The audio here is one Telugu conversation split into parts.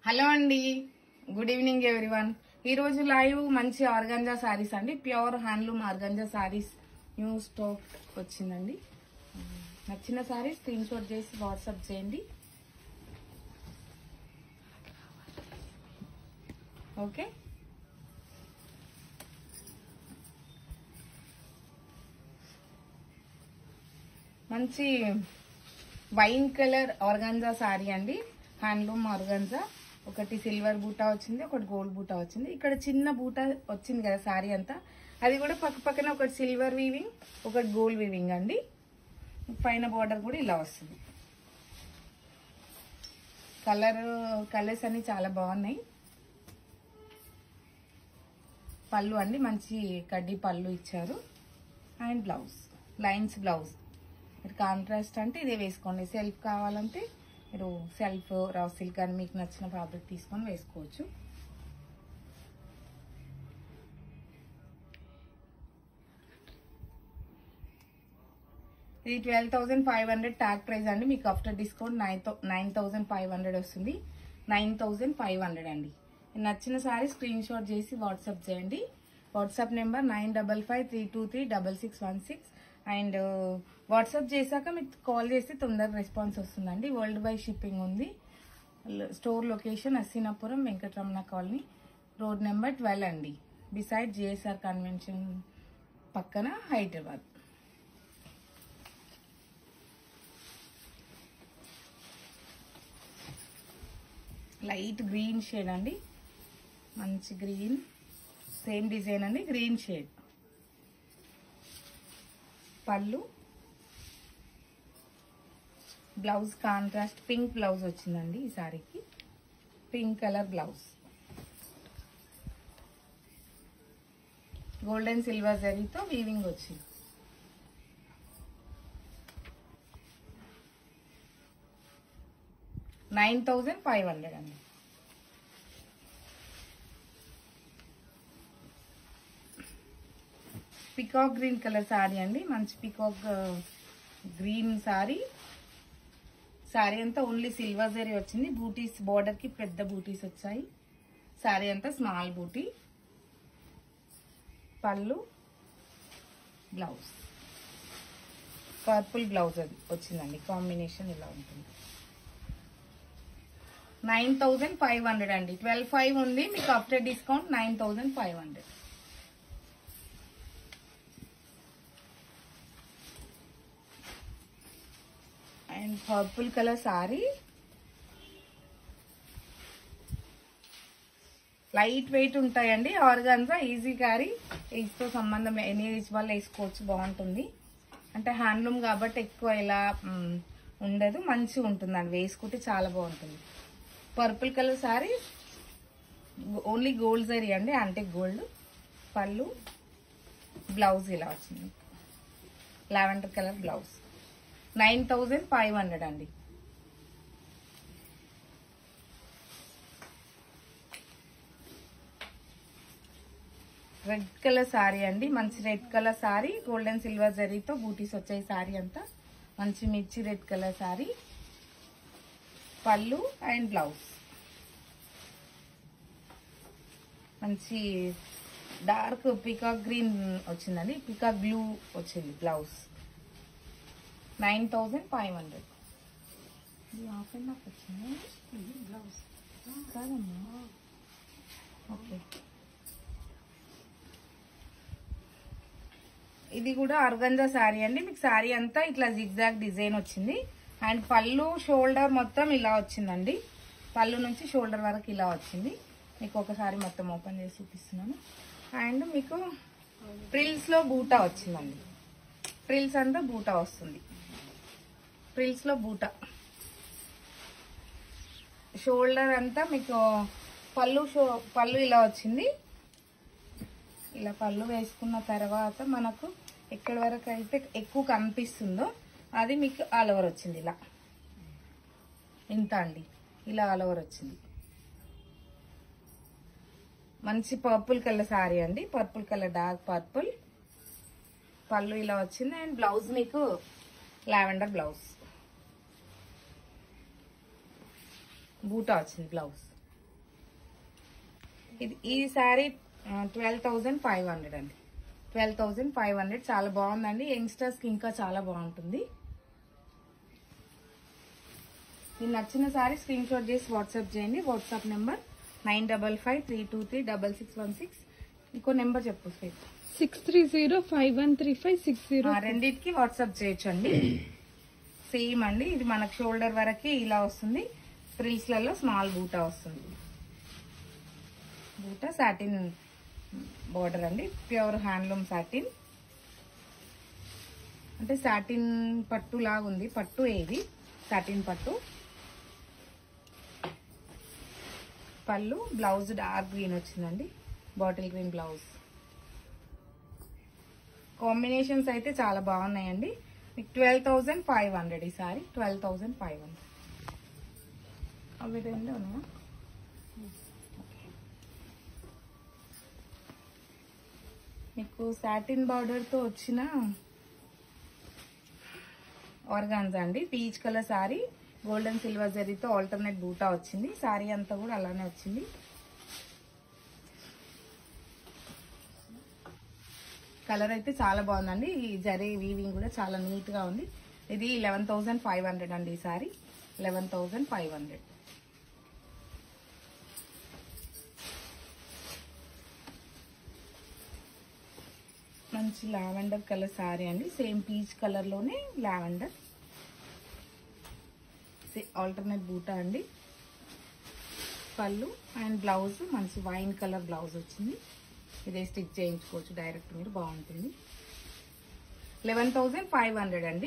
హలో అండి గుడ్ ఈవినింగ్ ఎవ్రీవన్ ఈ రోజు లైవ్ మంచి ఆర్గంజా సారీస్ అండి pure handloom organza saris new stock వచ్చిందండి నచ్చిన సారీ స్క్రీన్ షాట్ చేసి వాట్సాప్ చేయండి ఓకే మంచి వైన్ కలర్ ఆర్గాన్జా సారీ అండి హ్యాండ్లూమ్ ఆర్గాన్జా ఒకటి సిల్వర్ బూటా వచ్చింది ఒకటి గోల్డ్ బూటా వచ్చింది ఇక్కడ చిన్న బూటా వచ్చింది కదా సారీ అంతా అది కూడా పక్క పక్కన ఒకటి సిల్వర్ వీవింగ్ ఒకటి గోల్డ్ వీవింగ్ అండి పైన బార్డర్ కూడా ఇలా వస్తుంది కలర్ కలర్స్ అన్ని చాలా బాగున్నాయి పళ్ళు అండి మంచి కడ్డీ పళ్ళు ఇచ్చారు అండ్ బ్లౌజ్ లైన్స్ బ్లౌజ్ మీరు కాంట్రాస్ట్ అంటే ఇదే వేసుకోండి సెల్ఫ్ కావాలంటే మీరు సెల్ఫ్ రా సిల్క్ అని మీకు నచ్చిన ఫ్యాబ్రిక్ తీసుకొని వేసుకోవచ్చు ఇది twelve thousand five hundred tag price అండి మీకు after discount nine nine thousand five hundred వస్తుంది నైన్ థౌసండ్ ఫైవ్ హండ్రెడ్ అండి నచ్చిన సారీ స్క్రీన్ షాట్ చేసి వాట్సాప్ చేయండి WhatsApp number nine double five three two three double six one six and WhatsApp చేశాక మీకు కాల్ చేసి తొందరగా రెస్పాన్స్ వస్తుందండి వరల్డ్ వైడ్ షిప్పింగ్ ఉంది store location Assinapuram Venkataramana colony road number twelve అండి బిసైడ్ జిఎస్ఆర్ కన్వెన్షన్ పక్కన హైదరాబాద్ లైట్ గ్రీన్ షేడ్ అండి మంచి గ్రీన్ సేమ్ డిజైన్ అండి గ్రీన్ షేడ్ పళ్ళు బ్లౌజ్ కాంట్రాస్ట్ పింక్ బ్లౌజ్ వచ్చిందండి ఈ సారీకి pink colour blouse golden silver జరీతో వీవింగ్ వచ్చింది నైన్ థౌజండ్ ఫైవ్ హండ్రెడ్ అండి పికాక్ గ్రీన్ కలర్ సారీ అండి మంచి పికాక్ గ్రీన్ సారీ సారీ అంతా ఓన్లీ సిల్వర్ జరీ వచ్చింది బూటీస్ బార్డర్ కి పెద్ద బూటీస్ వచ్చాయి సారీ అంతా స్మాల్ బూటీ పళ్ళు బ్లౌజ్ పర్పుల్ బ్లౌజ్ అది వచ్చిందండి కాంబినేషన్ ఇలా ఉంటుంది నైన్ థౌజండ్ ఫైవ్ హండ్రెడ్ అండి ట్వెల్వ్ ఫైవ్ ఉంది మీకు after discount nine thousand five hundred and purple colour sari light weight ఉంటాయండి ఆర్గాన్జా ఈజీ క్యారీ ఏజ్తో సంబంధం ఎనీ ఏజ్ వాళ్ళు వేసుకోవచ్చు బాగుంటుంది అంటే హ్యాండ్లూమ్ కాబట్టి ఎక్కువ ఇలా మ్, ఉండదు మంచిగా ఉంటుంది అండి వేసుకుంటే చాలా బాగుంటుంది purple colour sari only gold zari అండి అంటే గోల్డ్ పళ్ళు బ్లౌజ్ ఇలా వచ్చింది lavender colour blouse nine thousand five hundred అండి రెడ్ కలర్ సారీ అండి మంచి red colour sari golden silver జరీతో బూటీస్ వచ్చాయి సారీ అంతా మంచి మిర్చి రెడ్ కలర్ సారీ పళ్ళు అండ్ బ్లౌజ్ మంచి డార్క్ పికాక్ గ్రీన్ వచ్చిందండి పికాక్ బ్లూ వచ్చింది blouse nine thousand five hundred ఇది హాఫ్ అండ్ హాఫ్ వచ్చింది బ్లౌజ్ కాదమ్మా ఓకే ఇది కూడా అర్గంజా శారీ అండి మీకు శారీ అంతా ఇట్లా జిగ్జాగ్ డిజైన్ వచ్చింది అండ్ పళ్ళు షోల్డర్ మొత్తం ఇలా వచ్చిందండి పళ్ళు నుంచి షోల్డర్ వరకు ఇలా వచ్చింది మీకు ఒకసారి మొత్తం ఓపెన్ చేసి చూపిస్తున్నాను అండ్ మీకు ప్రిల్స్ లో బూటా వచ్చిందండి ప్రిల్స్ అంతా బూటా వస్తుంది ప్రిల్స్ లో బూటా షోల్డర్ అంతా మీకు పళ్ళు షో పళ్ళు ఇలా వచ్చింది ఇలా పళ్ళు వేసుకున్న తర్వాత మనకు ఎక్కడి వరకు అయితే ఎక్కువ కనిపిస్తుందో అది మీకు ఆల్ ఓవర్ వచ్చింది ఇలా ఇంత అండి ఇలా ఆల్ ఓవర్ వచ్చింది మంచి పర్పుల్ కలర్ సారీ అండి పర్పుల్ కలర్ డార్క్ పర్పుల్ పళ్ళు ఇలా వచ్చింది అండ్ బ్లౌజ్ మీకు లావెండర్ బ్లౌజ్ బూటా వచ్చింది బ్లౌజ్ ఇది ఈ sari twelve thousand five hundred అండి ట్వెల్వ్ థౌజండ్ ఫైవ్ హండ్రెడ్ చాలా బాగుందండి యంగ్స్టర్స్కి ఇంకా చాలా బాగుంటుంది మీకు నచ్చిన సారీ స్క్రీన్ షాట్ చేసి వాట్సాప్ చేయండి WhatsApp number nine double five three two three double six one six ఇంకో నెంబర్ చెప్పు Shweta six three zero five one three five six zero ఆ, రెండిటికి వాట్సాప్ చేయొచ్చు అండి సేమ్ అండి ఇది మనకు షోల్డర్ వరకు ఇలా వస్తుంది ఫ్రిల్స్లలో స్మాల్ బూటా వస్తుంది బూటా సాటిన్ బోర్డర్ అండి ప్యూర్ హ్యాండ్లూమ్ సాటిన్ అంటే సాటిన్ పట్టు లాగా ఉంది పట్టు ఏది సాటిన్ పట్టు పళ్ళు బ్లౌజ్ డార్క్ గ్రీన్ వచ్చిందండి బాటిల్ గ్రీన్ బ్లౌజ్ కాంబినేషన్స్ అయితే చాలా బాగున్నాయండి మీకు ట్వెల్వ్ థౌజండ్ ఫైవ్ హండ్రెడ్ ఈ sari twelve thousand five hundred అవి రెండు ఉన్నాయా మీకు సాటిన్ బార్డర్తో వచ్చిన ఆర్గాన్స్ అండి peach colour sari golden silver జరీతో ఆల్టర్నేట్ బూటా వచ్చింది సారీ అంతా కూడా అలానే వచ్చింది కలర్ అయితే చాలా బాగుందండి ఈ జరీ వీవింగ్ కూడా చాలా నీట్ గా ఉంది ఇది లెవెన్ థౌసండ్ ఫైవ్ హండ్రెడ్ అండి ఈ sari eleven thousand five hundred మంచి లావెండర్ కలర్ సారీ అండి సేమ్ పీచ్ కలర్ లోనే లావెండర్ ఆల్టర్నేట్ బూటా అండి పళ్ళు అండ్ బ్లౌజ్ మంచి వైన్ కలర్ బ్లౌజ్ వచ్చింది ఇదే స్టిచ్ చేయించుకోవచ్చు డైరెక్ట్ మీరు బాగుంటుంది లెవెన్ థౌజండ్ ఫైవ్ హండ్రెడ్ అండి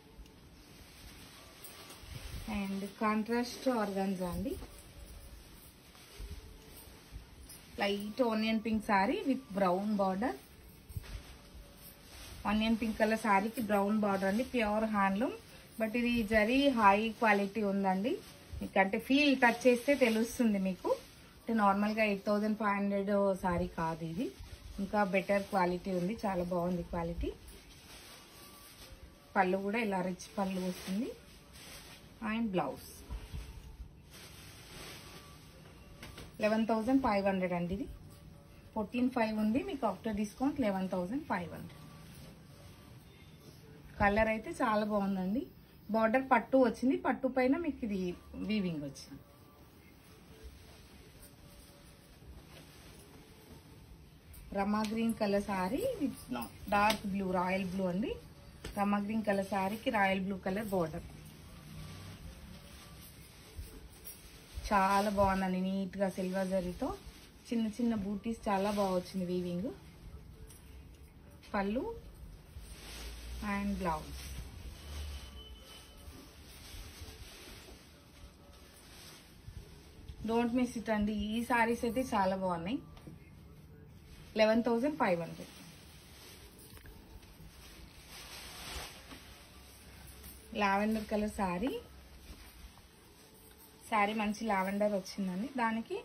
అండ్ కాంట్రాస్ట్ ఆర్గాన్జా అండి light onion pink sari with brown border onion pink colour శారీకి బ్రౌన్ బార్డర్ అండి ప్యూర్ హ్యాండ్లూమ్ బట్ ఇది జరీ హై క్వాలిటీ ఉందండి మీకు అంటే ఫీల్ టచ్ చేస్తే తెలుస్తుంది మీకు అంటే నార్మల్గా eight thousand five hundred sari కాదు ఇది ఇంకా బెటర్ క్వాలిటీ ఉంది చాలా బాగుంది క్వాలిటీ పళ్ళు కూడా ఇలా రిచ్ పళ్ళు వస్తుంది and blouse eleven thousand five hundred అండి ఇది ఫోర్టీన్ ఫైవ్ ఉంది మీకు after discount eleven thousand five hundred colour అయితే చాలా బాగుందండి బార్డర్ పట్టు వచ్చింది పట్టు పైన మీకు ఇది వీవింగ్ వచ్చింది Rama green colour sari with dark blue royal blue అండి రమా గ్రీన్ కలర్ సారీకి రాయల్ బ్లూ కలర్ బార్డర్ చాలా బాగుందండి నీట్గా సిల్వర్ జరీతో చిన్న చిన్న బూటీస్ చాలా బాగా వచ్చింది వీవింగ్ పళ్ళు and blouse don't miss it అండి ఈ సారీస్ అయితే చాలా బాగున్నాయి eleven thousand five hundred lavender colour sari sari మంచి లావెండర్ వచ్చిందండి దానికి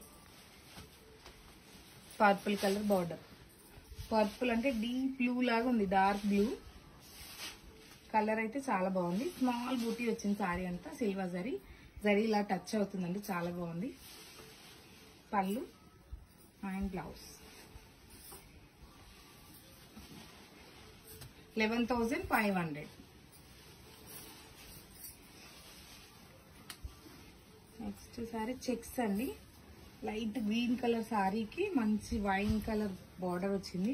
పర్పుల్ కలర్ బార్డర్ పర్పుల్ అంటే డీప్ బ్లూ లాగా ఉంది డార్క్ బ్లూ కలర్ అయితే చాలా బాగుంది స్మాల్ బూటీ వచ్చింది సారీ అంతా సిల్వర్ జరీ జరీ ఇలా టచ్ అవుతుందండి చాలా బాగుంది పళ్ళు and blouse eleven thousand five hundred next sari checks అండి లైట్ గ్రీన్ కలర్ సారీకి మంచి వైన్ కలర్ బార్డర్ వచ్చింది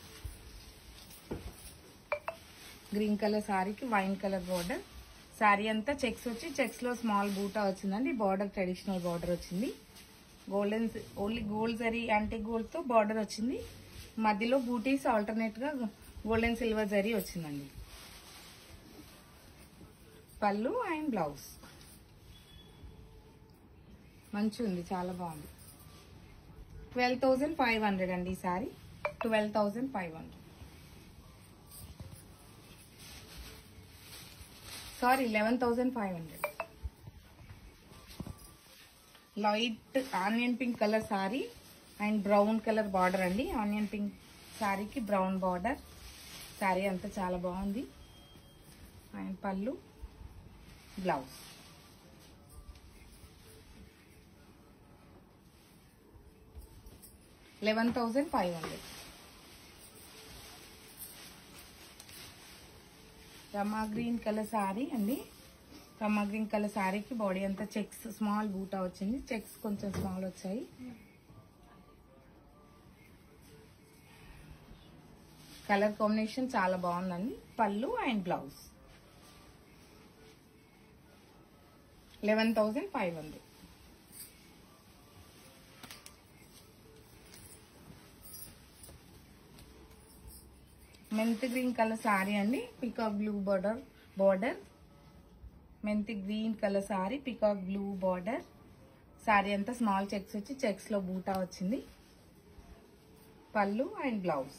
గ్రీన్ కలర్ సారీకి వైన్ కలర్ బార్డర్ సారీ అంతా చెక్స్ వచ్చి చెక్స్ లో స్మాల్ బూటా వచ్చిందండి బార్డర్ ట్రెడిషనల్ బార్డర్ వచ్చింది గోల్డెన్ ఓన్లీ గోల్డ్ జరీ యాంటీ గోల్డ్ తో బార్డర్ వచ్చింది మధ్యలో బూటీస్ ఆల్టర్నేట్ గా గోల్డెన్ సిల్వర్ జరీ వచ్చిందండి పళ్ళు అండ్ బ్లౌజ్ మంచి ఉంది చాలా బాగుంది ట్వెల్వ్ థౌజండ్ ఫైవ్ హండ్రెడ్ అండి ఈ sari twelve thousand five hundred sari eleven thousand five hundred light onion pink colour sari and brown colour border అండి ఆనియన్ పింక్ సారీకి బ్రౌన్ బార్డర్ సారీ అంతా చాలా బాగుంది అండ్ పళ్ళు blouse eleven thousand five hundred Rama green colour sari అండి రమా గ్రీన్ కలర్ శారీకి బాడీ అంతా చెక్స్ స్మాల్ బూటా వచ్చింది చెక్స్ కొంచెం స్మాల్ వచ్చాయి కలర్ కాంబినేషన్ చాలా బాగుందండి పళ్ళు and blouse eleven thousand five hundred మెంతి గ్రీన్ కలర్ శారీ అండి పికాక్ బ్లూ బార్డర్ బార్డర్ మెంతి green colour sari peacock blue border sari అంతా స్మాల్ చెక్స్ వచ్చి చెక్స్ లో బూటా వచ్చింది పళ్ళు and blouse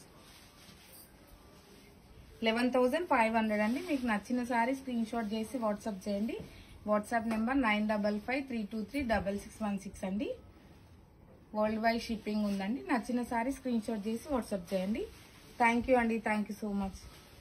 eleven thousand five hundred అండి మీకు నచ్చిన శారీ స్క్రీన్ షాట్ చేసి వాట్సాప్ చేయండి WhatsApp number nine double five three two three double six one six అండి వరల్డ్ వైడ్ షిప్పింగ్ ఉందండి నచ్చిన శారీ స్క్రీన్ షాట్ చేసి వాట్సాప్ చేయండి థ్యాంక్ యూ అండి థ్యాంక్ యూ సో మచ్